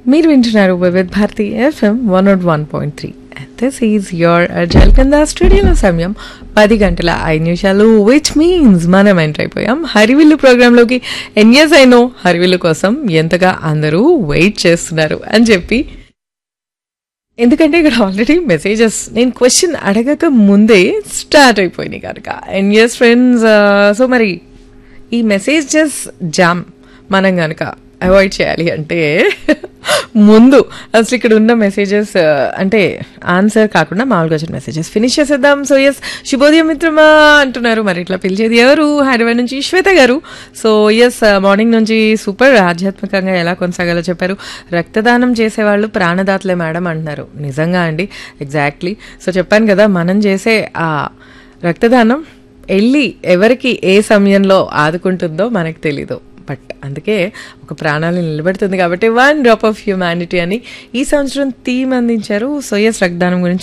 మీరు వింటున్నారు Vividh Bharati FM one nought one point three this is your అర్జల్ కింద స్టూడియోలో సమయం పది గంటల ఐదు నిమిషాలు విచ్ మీన్స్ మనం ఎంటర్ అయిపోయాం హరివిల్లు ప్రోగ్రాంలోకి ఎన్ ఇయర్స్ అయినో హరివిల్లు కోసం ఎంతగా అందరూ వెయిట్ చేస్తున్నారు అని చెప్పి ఎందుకంటే ఇక్కడ ఆల్రెడీ మెసేజెస్ నేను క్వశ్చన్ అడగక ముందే స్టార్ట్ అయిపోయినాయి కనుక ఎన్ ఇయర్స్ ఫ్రెండ్స్ సో మరి ఈ మెసేజెస్ జామ్ మనం కనుక అవాయిడ్ చేయాలి అంటే ముందు అసలు ఇక్కడ ఉన్న మెసేజెస్ అంటే ఆన్సర్ కాకుండా మామూలుగా వచ్చిన మెసేజెస్ ఫినిష్ చేసేద్దాం సో ఎస్ శుభోదయం మిత్రమా అంటున్నారు మరి ఇట్లా పిలిచేది ఎవరు హైదరాబాద్ నుంచి శ్వేత గారు సో ఎస్ మార్నింగ్ నుంచి సూపర్ ఆధ్యాత్మికంగా ఎలా కొనసాగాలో చెప్పారు రక్తదానం చేసేవాళ్ళు ప్రాణదాతలే మేడం అంటున్నారు నిజంగా అండి ఎగ్జాక్ట్లీ సో చెప్పాను కదా మనం చేసే ఆ రక్తదానం వెళ్ళి ఎవరికి ఏ సమయంలో ఆదుకుంటుందో మనకు తెలీదు బట్ అందుకే ఒక ప్రాణాలు నిలబెడుతుంది కాబట్టి వన్ డ్రాప్ ఆఫ్ హ్యూమానిటీ అని ఈ సంవత్సరం థీమ్ అందించారు సోయస్ రక్తదానం గురించి